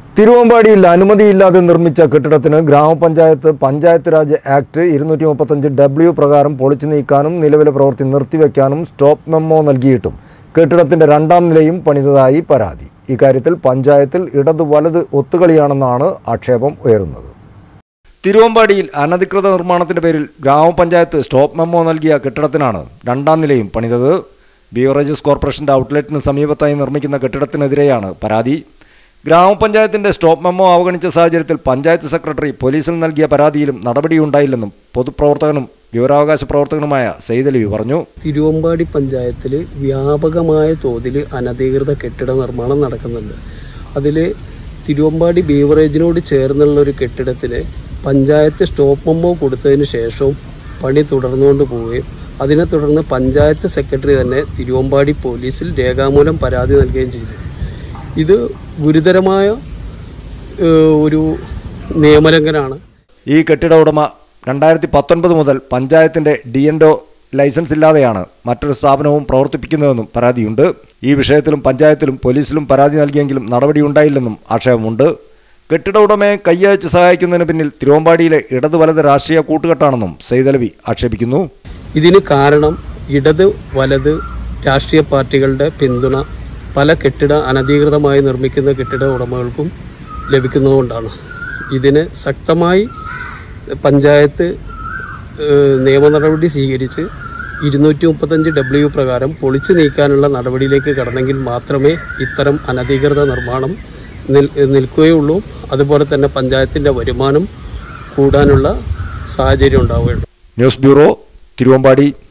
തിരുവമ്പാടിയിൽ അനുമതിയില്ലാതെ നിർമ്മിച്ച കെട്ടിടത്തിന് ഗ്രാമപഞ്ചായത്ത് പഞ്ചായത്ത് രാജ് ആക്ട് ഇരുന്നൂറ്റി മുപ്പത്തഞ്ച് ഡബ്ല്യു പ്രകാരം പൊളിച്ചു നീക്കാനും നിലവിലെ പ്രവൃത്തി നിർത്തിവെക്കാനും സ്റ്റോപ്പ് മെമ്മോ നൽകിയിട്ടും കെട്ടിടത്തിന്റെ രണ്ടാം നിലയും പണിതതായി പരാതി ഇക്കാര്യത്തിൽ പഞ്ചായത്തിൽ ഇടത് വലത് ഒത്തുകളിയാണെന്നാണ് ആക്ഷേപം ഉയരുന്നത് തിരുവമ്പാടിയിൽ അനധികൃത നിർമ്മാണത്തിന്റെ പേരിൽ ഗ്രാമപഞ്ചായത്ത് സ്റ്റോപ്പ് മെമ്മോ നൽകിയ കെട്ടിടത്തിനാണ് രണ്ടാം നിലയും പണിതത് ബിവറേജസ് കോർപ്പറേഷന്റെ ഔട്ട്ലെറ്റിന് സമീപത്തായി നിർമ്മിക്കുന്ന കെട്ടിടത്തിനെതിരെയാണ് പരാതി ഗ്രാമപഞ്ചായത്തിന്റെ സ്റ്റോപ്പ് മെമ്മോ അവഗണിച്ച സാഹചര്യത്തിൽ പഞ്ചായത്ത് സെക്രട്ടറി പോലീസിൽ നൽകിയ പരാതിയിലും നടപടിയുണ്ടായില്ലെന്നും പൊതുപ്രവർത്തകനും വിവരാവകാശ പ്രവർത്തകനുമായ സെയ്തലവി പറഞ്ഞു തിരുവമ്പാടി പഞ്ചായത്തിൽ വ്യാപകമായ തോതിൽ അനധികൃത കെട്ടിട നിർമ്മാണം നടക്കുന്നുണ്ട് അതിൽ തിരുവമ്പാടി ബീവറേജിനോട് ചേർന്നുള്ള ഒരു കെട്ടിടത്തിന് പഞ്ചായത്ത് സ്റ്റോപ്പ് മെമ്മോ കൊടുത്തതിന് ശേഷവും പണി തുടർന്നുകൊണ്ട് പോവുകയും അതിനെ തുടർന്ന് പഞ്ചായത്ത് സെക്രട്ടറി തന്നെ തിരുവമ്പാടി പോലീസിൽ രേഖാമൂലം പരാതി നൽകുകയും ചെയ്തു ഇത് ഗുരുതരമായ ഏഹ്, ഒരു നിയമലംഘനമാണ് ഈ കെട്ടിട ഉടമ രണ്ടായിരത്തി പത്തൊൻപത് മുതൽ പഞ്ചായത്തിന്റെ ഡി എൻ ലൈസൻസ് ഇല്ലാതെയാണ് മറ്റൊരു സ്ഥാപനവും പ്രവർത്തിപ്പിക്കുന്നതെന്നും പരാതിയുണ്ട് ഈ വിഷയത്തിലും പഞ്ചായത്തിലും പോലീസിലും പരാതി നൽകിയെങ്കിലും നടപടിയുണ്ടായില്ലെന്നും ആക്ഷേപമുണ്ട് കെട്ടിട ഉടമയെ കയ്യയച്ച് സഹായിക്കുന്നതിന് പിന്നിൽ തിരുവമ്പാടിയിലെ ഇടതു വലത് രാഷ്ട്രീയ കൂട്ടുകെട്ടാണെന്നും സെയ്തലവി ആക്ഷേപിക്കുന്നു ഇതിന് കാരണം ഇടത് വലത് രാഷ്ട്രീയ പാർട്ടികളുടെ പിന്തുണ പല കെട്ടിട അനധികൃതമായി നിർമ്മിക്കുന്ന കെട്ടിട ഉടമകൾക്കും ലഭിക്കുന്നതുകൊണ്ടാണ് ഇതിന് ശക്തമായി പഞ്ചായത്ത് ഏഹ്, നിയമ നടപടി സ്വീകരിച്ച് ഇരുന്നൂറ്റി മുപ്പത്തഞ്ച് ഡബ്ല്യു പ്രകാരം പൊളിച്ചു നീക്കാനുള്ള നടപടിയിലേക്ക് കടന്നെങ്കിൽ മാത്രമേ ഇത്തരം അനധികൃത നിർമ്മാണം നിൽ നിൽക്കുകയുള്ളൂ അതുപോലെ തന്നെ പഞ്ചായത്തിൻ്റെ വരുമാനം കൂടാനുള്ള സാഹചര്യം ഉണ്ടാവുകയുള്ളൂ ന്യൂസ് ബ്യൂറോ തിരുവമ്പാടി